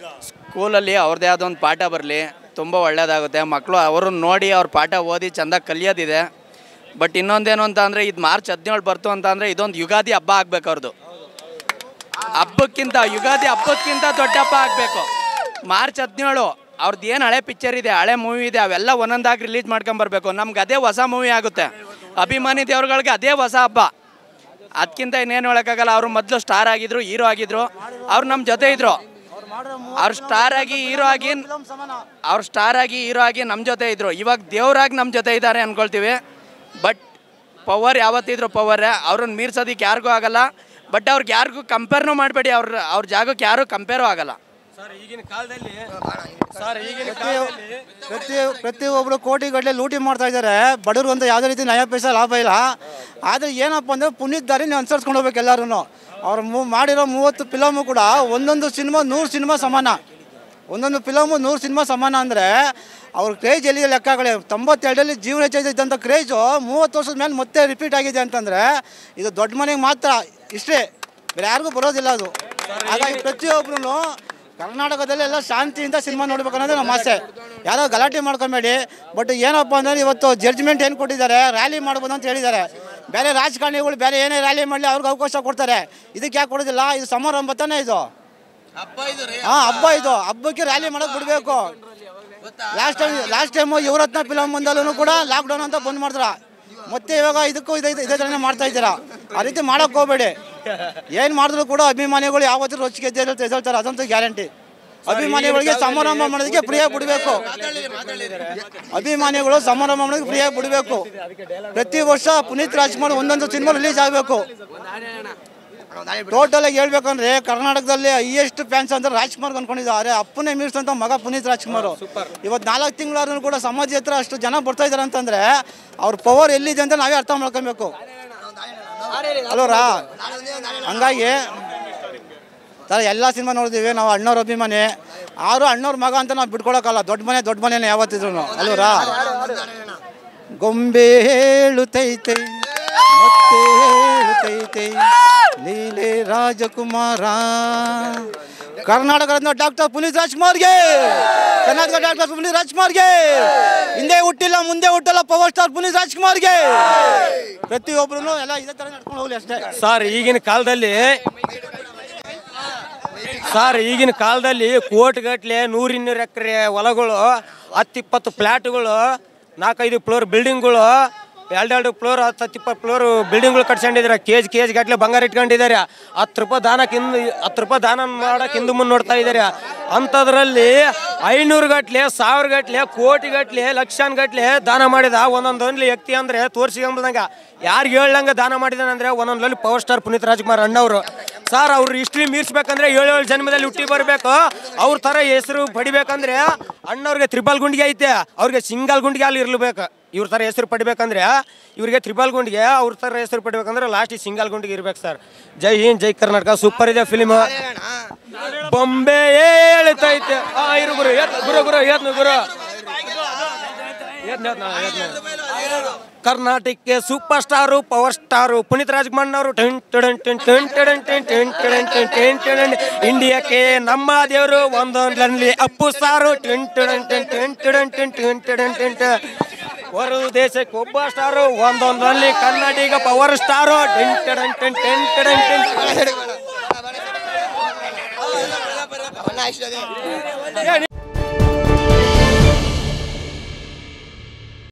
ಸ್ಕೂಲಲ್ಲಿ ಅವ್ರದ್ದೇ ಆದ ಒಂದು ಪಾಠ ಬರಲಿ ತುಂಬ ಒಳ್ಳೆಯದಾಗುತ್ತೆ ಮಕ್ಕಳು ಅವರು ನೋಡಿ ಅವ್ರ ಪಾಠ ಓದಿ ಚೆಂದ ಕಲಿಯೋದಿದೆ ಬಟ್ ಇನ್ನೊಂದೇನು ಅಂತ ಅಂದರೆ ಇದು ಮಾರ್ಚ್ ಹದಿನೇಳು ಬರ್ತು ಅಂತ ಅಂದರೆ ಇದೊಂದು ಯುಗಾದಿ ಹಬ್ಬ ಆಗ್ಬೇಕು ಅವ್ರದ್ದು ಹಬ್ಬಕ್ಕಿಂತ ಯುಗಾದಿ ಹಬ್ಬಕ್ಕಿಂತ ದೊಡ್ಡ ಹಬ್ಬ ಆಗಬೇಕು ಮಾರ್ಚ್ ಹದಿನೇಳು ಅವ್ರದ್ದು ಏನು ಹಳೆ ಪಿಕ್ಚರ್ ಇದೆ ಹಳೆ ಮೂವಿ ಇದೆ ಅವೆಲ್ಲ ಒಂದೊಂದಾಗಿ ರಿಲೀಸ್ ಮಾಡ್ಕೊಂಬರ್ಬೇಕು ನಮ್ಗೆ ಅದೇ ಹೊಸ ಮೂವಿ ಆಗುತ್ತೆ ಅಭಿಮಾನಿ ದೇವ್ರುಗಳಿಗೆ ಅದೇ ಹೊಸ ಹಬ್ಬ ಅದಕ್ಕಿಂತ ಇನ್ನೇನು ಹೇಳೋಕ್ಕಾಗಲ್ಲ ಅವರು ಮೊದಲು ಸ್ಟಾರ್ ಆಗಿದ್ರು ಹೀರೋ ಆಗಿದ್ರು ಅವ್ರು ನಮ್ಮ ಜೊತೆ ಇದ್ರು ಅವ್ರು ಸ್ಟಾರ್ ಆಗಿ ಹೀರೋ ಆಗಿ ಅವ್ರು ಸ್ಟಾರ್ ಆಗಿ ಹೀರೋ ಆಗಿ ನಮ್ಮ ಜೊತೆ ಇದ್ರು ಇವಾಗ ದೇವ್ರಾಗಿ ನಮ್ಮ ಜೊತೆ ಇದ್ದಾರೆ ಅನ್ಕೊಳ್ತೀವಿ ಬಟ್ ಪವರ್ ಯಾವತ್ತಿದ್ರು ಪವರೇ ಅವ್ರನ್ನ ಮೀರ್ಸೋದಕ್ಕೆ ಯಾರಿಗೂ ಆಗಲ್ಲ ಬಟ್ ಅವ್ರಿಗೆ ಯಾರಿಗೂ ಕಂಪೇರ್ನೂ ಮಾಡಬೇಡಿ ಅವ್ರ ಅವ್ರ ಜಾಗಕ್ಕೆ ಯಾರೂ ಕಂಪೇರೂ ಆಗಲ್ಲ ಸರ್ ಈಗಿನ ಕಾಲದಲ್ಲಿ ಸರ್ ಈಗಿನ ಪ್ರತಿ ಪ್ರತಿಯೊಬ್ಬರು ಕೋಟಿಗಟ್ಟಲೆ ಲೂಟಿ ಮಾಡ್ತಾ ಇದ್ದಾರೆ ಬಡವ್ರಿಗಂತೂ ಯಾವುದೇ ರೀತಿ ನಯ ಪೈಸೆ ಲಾಭ ಇಲ್ಲ ಆದರೆ ಏನಪ್ಪ ಅಂದರೆ ಪುನೀತ್ ದಾರಿ ನೀವು ಅನುಸರಿಸ್ಕೊಂಡು ಹೋಗ್ಬೇಕು ಎಲ್ಲರೂ ಅವ್ರು ಮೂ ಮಾಡಿರೋ ಮೂವತ್ತು ಫಿಲಮು ಕೂಡ ಒಂದೊಂದು ಸಿನಿಮಾ ನೂರು ಸಿನಿಮಾ ಸಮಾನ ಒಂದೊಂದು ಫಿಲಮು ನೂರು ಸಿನಿಮಾ ಸಮಾನ ಅಂದರೆ ಅವ್ರ ಕ್ರೇಜ್ ಎಲ್ಲಿ ಲೆಕ್ಕಗಳೇ ತೊಂಬತ್ತೆರಡರಲ್ಲಿ ಜೀವನ ಹೆಚ್ಚಿದ್ದಂಥ ಕ್ರೇಜು ಮೂವತ್ತು ವರ್ಷದ ಮೇಲೆ ಮತ್ತೆ ರಿಪೀಟ್ ಆಗಿದೆ ಅಂತಂದರೆ ಇದು ದೊಡ್ಡ ಮನೆಗೆ ಮಾತ್ರ ಇಷ್ಟೇ ಬೇರೆ ಯಾರಿಗೂ ಬರೋದಿಲ್ಲ ಅದು ಹಾಗಾಗಿ ಪ್ರತಿಯೊಬ್ಬರು ಕರ್ನಾಟಕದಲ್ಲಿ ಎಲ್ಲ ಶಾಂತಿಯಿಂದ ಸಿನಿಮಾ ನೋಡ್ಬೇಕು ಅನ್ನೋದು ನಮ್ಮ ಆಸೆ ಯಾರೋ ಗಲಾಟೆ ಮಾಡ್ಕೊಬೇಡಿ ಬಟ್ ಏನಪ್ಪ ಅಂದರೆ ಇವತ್ತು ಜಡ್ಜ್ಮೆಂಟ್ ಏನು ಕೊಟ್ಟಿದ್ದಾರೆ ರ್ಯಾಲಿ ಮಾಡ್ಬೋದು ಅಂತ ಹೇಳಿದ್ದಾರೆ ಬೇರೆ ರಾಜಕಾರಣಿಗಳು ಬೇರೆ ಏನೇ ರ್ಯಾಲಿ ಮಾಡಲಿ ಅವ್ರಿಗೆ ಅವಕಾಶ ಕೊಡ್ತಾರೆ ಇದಕ್ಕೆ ಯಾಕೆ ಕೊಡೋದಿಲ್ಲ ಇದು ಸಮಾರಂಭ ತಾನೇ ಇದು ಹಾಂ ಹಬ್ಬ ಇದು ಹಬ್ಬಕ್ಕೆ ರ್ಯಾಲಿ ಮಾಡೋಕೆ ಬಿಡಬೇಕು last time last time Yuvarathna film ಬಂದಲ್ಲೂ ಕೂಡ ಲಾಕ್ಡೌನ್ ಅಂತ ಬಂದ್ ಮಾಡಿದ್ರ ಮತ್ತೆ ಇವಾಗ ಇದಕ್ಕೂ ಇದೇ ಇದೇ ಥರನೇ ಮಾಡ್ತಾ ಇದ್ದೀರಾ ಆ ರೀತಿ ಮಾಡೋಕೆ ಹೋಗಬೇಡಿ ಏನು ಮಾಡಿದ್ರು ಕೂಡ ಅಭಿಮಾನಿಗಳು ಯಾವತ್ತೂ ರೊಚ್ಚಿಗೆ ಎದ್ದೇಳ್ತಾರೆ ಎದ್ದೇಳ್ತಾರೆ ಅದಂತೂ ಗ್ಯಾರಂಟಿ ಅಭಿಮಾನಿಗಳಿಗೆ ಸಮಾರಂಭ ಮಾಡೋದಕ್ಕೆ ಫ್ರೀಯಾಗಿ ಬಿಡಬೇಕು ಅಭಿಮಾನಿಗಳು ಸಮಾರಂಭ ಮಾಡೋದಕ್ಕೆ ಫ್ರೀಯಾಗಿ ಬಿಡಬೇಕು ಪ್ರತಿ ವರ್ಷ ಪುನೀತ್ ರಾಜ್ಕುಮಾರ್ ಒಂದೊಂದು ಸಿನಿಮಾ ರಿಲೀಸ್ ಆಗಬೇಕು ಟೋಟಲ್ ಆಗಿ ಹೇಳ್ಬೇಕಂದ್ರೆ ಕರ್ನಾಟಕದಲ್ಲಿ ಹೈಯೆಸ್ಟ್ ಫ್ಯಾನ್ಸ್ ಅಂದ್ರೆ ರಾಜ್ಕುಮಾರ್ ಅನ್ಕೊಂಡಿದ್ದಾರೆ ಅಪ್ಪನೇ ಮೀರ್ಸಂತ ಮಗ ಪುನೀತ್ ರಾಜ್ಕುಮಾರ್ ಇವತ್ತು ನಾಲ್ಕು ತಿಂಗಳಾದ್ರೂ ಕೂಡ ಸಮಾಜ ಹತ್ರ ಅಷ್ಟು ಜನ ಬರ್ತಾ ಇದ್ದಾರೆ ಅಂತಂದ್ರೆ ಅವ್ರ ಪವರ್ ಎಲ್ಲಿದೆ ಅಂತ ನಾವೇ ಅರ್ಥ ಮಾಡ್ಕೊಬೇಕು ಅಲ್ವರಾ ಹಂಗಾಗಿ ಸರ್ ಎಲ್ಲ ಸಿನಿಮಾ ನೋಡಿದ್ದೀವಿ ನಾವು ಅಣ್ಣವ್ರ ಅಭಿಮಾನಿ ಆರು ಅಣ್ಣವ್ರ ಮಗ ಅಂತ ನಾವು ಬಿಟ್ಕೊಳಕ್ಕಲ್ಲ ದೊಡ್ಡ ಮನೆ ದೊಡ್ಡ ಮನೆನೇ ಯಾವತ್ತಿದ್ರು ಅಲ್ವರಾ ಗೊಂಬೆ ಹೇಳುತ್ತೈತೆ ಮತ್ತೆ ಹೇಳುತ್ತೈತೆ ಲೀಲೆ ರಾಜಕುಮಾರ ಕರ್ನಾಟಕದ ಡಾಕ್ಟರ್ ಪುನೀತ್ ರಾಜ್ಕುಮಾರ್ಗೆ ಕರ್ನಾಟಕ ಡಾಕ್ಟರ್ ಪುನೀತ್ ರಾಜ್ಕುಮಾರ್ಗೆ ಹಿಂದೆ ಹುಟ್ಟಿಲ್ಲ ಮುಂದೆ ಹುಟ್ಟಲ್ಲ ಪವರ್ ಸ್ಟಾರ್ ಪುನೀತ್ ರಾಜ್ಕುಮಾರ್ಗೆ ಪ್ರತಿಯೊಬ್ಬರು ಎಲ್ಲ ಇದೇ ಥರ ನಡ್ಕೊಂಡು ಹೋಗ್ಲಿ ಅಷ್ಟೇ ಸರ್ ಈಗಿನ ಕಾಲದಲ್ಲಿ ಸರ್ ಈಗಿನ ಕಾಲದಲ್ಲಿ ಕೋಟಿಗಟ್ಲೆ ನೂರಿನ್ನೂರು ಎಕರೆ ಹೊಲಗಳು ಹತ್ತಿಪ್ಪತ್ತು ಫ್ಲ್ಯಾಟ್ಗಳು ನಾಲ್ಕೈದು ಫ್ಲೋರ್ ಬಿಲ್ಡಿಂಗ್ಗಳು ಎರಡೆರಡು ಫ್ಲೋರ್ ಹತ್ತು ಹತ್ತು ಇಪ್ಪತ್ತು ಫ್ಲೋರ್ ಬಿಲ್ಡಿಂಗ್ಗಳು ಕಟ್ಸ್ಕೊಂಡಿದ್ದಾರೆ ಕೆ ಜಿ ಕೆ ಜಿ ಗಟ್ಟಲೆ ಬಂಗಾರ ಇಟ್ಕೊಂಡಿದ್ದಾರೆ ಹತ್ತು ರೂಪಾಯಿ ದಾನಕ್ಕೆ ಹಿಂದೆ ಹತ್ತು ರೂಪಾಯಿ ದಾನ ಮಾಡಕ್ಕೆ ಹಿಂದೆ ಮುಂದೆ ನೋಡ್ತಾ ಇದ್ದಾರೆ ಅಂಥದ್ರಲ್ಲಿ ಐನೂರು ಗಟ್ಲೆ ಸಾವಿರ ಗಟ್ಲೆ ಕೋಟಿ ಗಟ್ಲೆ ಲಕ್ಷಾನ್ ಗಟ್ಲೆ ದಾನ ಮಾಡಿದ ಒಂದೊಂದು ವ್ಯಕ್ತಿ ಅಂದರೆ ತೋರಿಸಿಕೊಂಬಂಗ ಯಾರಿಗೆ ಹೇಳ್ದಂಗೆ ದಾನ ಮಾಡಿದಾನಂದ್ರೆ ಒಂದೊಂದ್ರಲ್ಲಿ ಪವರ್ ಸ್ಟಾರ್ ಪುನೀತ್ ರಾಜ್ಕುಮಾರ್ ಅಣ್ಣವರು ಸರ್ ಅವ್ರ ಹಿಸ್ಟ್ರಿ ಮೀರ್ಸ್ಬೇಕಂದ್ರೆ ಏಳು ಏಳು ಜನ್ಮದಲ್ಲಿ ಹುಟ್ಟಿ ಬರಬೇಕು ಅವ್ರ ಥರ ಹೆಸರು ಪಡಿಬೇಕಂದ್ರೆ ಅಣ್ಣವ್ರಿಗೆ ತ್ರಿಬಲ್ ಗುಂಡಿಗೆ ಐತೆ ಅವ್ರಿಗೆ ಸಿಂಗಲ್ ಗುಂಡಿಗೆ ಅಲ್ಲಿ ಇರ್ಲೇಬೇಕು ಇವ್ರ ಥರ ಹೆಸರು ಪಡಿಬೇಕಂದ್ರೆ ಇವ್ರಿಗೆ ತ್ರಿಬಲ್ ಗುಂಡಿಗೆ ಅವ್ರ ಥರ ಹೆಸರು ಪಡಿಬೇಕಂದ್ರೆ ಲಾಸ್ಟ್ ಸಿಂಗಲ್ ಗುಂಡಿಗೆ ಇರ್ಬೇಕು ಸರ್ ಜೈ ಹಿಂದ್ ಜೈ ಕರ್ನಾಟಕ ಸೂಪರ್ ಇದೆ ಫಿಲಿಮ್ ಬೊಂಬೆ ಹೇಳ್ತೈತೆ ಆ ಇರು ಗುರು ಎತ್ ಗುರು ಗುರು ಏತ್ನು ಗುರು ಏತ್ನ ಏತ್ನ ಏತ್ನ ಕರ್ನಾಟಕಕ್ಕೆ super star power star Puneeth ರಾಜ್ಕುಮಾರ್ನವರು ಟೆನ್ ಟೆಡನ್ ಟೆನ್ ಟೆನ್ ಟೆಡನ್ ಟೆನ್ ಟೆನ್ ಟೆಡನ್ ಟೆನ್ ಟೆನ್ ಟೆಡನ್ ಇಂಡಿಯಾಕ್ಕೆ ನಮ್ಮ ದೇವರು ಒಂದೊಂದರಲ್ಲಿ ಅಪ್ಪು ಸಾರು ಟೆನ್ ಟೆಡನ್ ಟೆನ್ ಟೆನ್ ಟೆಡನ್ ಟೆನ್ ಟೆನ್ ಟೆಡನ್ ಟೆನ್ ಟೆನ್ ಹೊರ ದೇಶಕ್ಕೆ ಒಬ್ಬ ಸ್ಟಾರು ಒಂದೊಂದರಲ್ಲಿ ಕನ್ನಡಿಗ ಪವರ್ ಸ್ಟಾರು ಟೆನ್ ಟೆಡನ್ ಟೆನ್ ಟೆನ್ ಟೆಡನ್ ಟೆನ್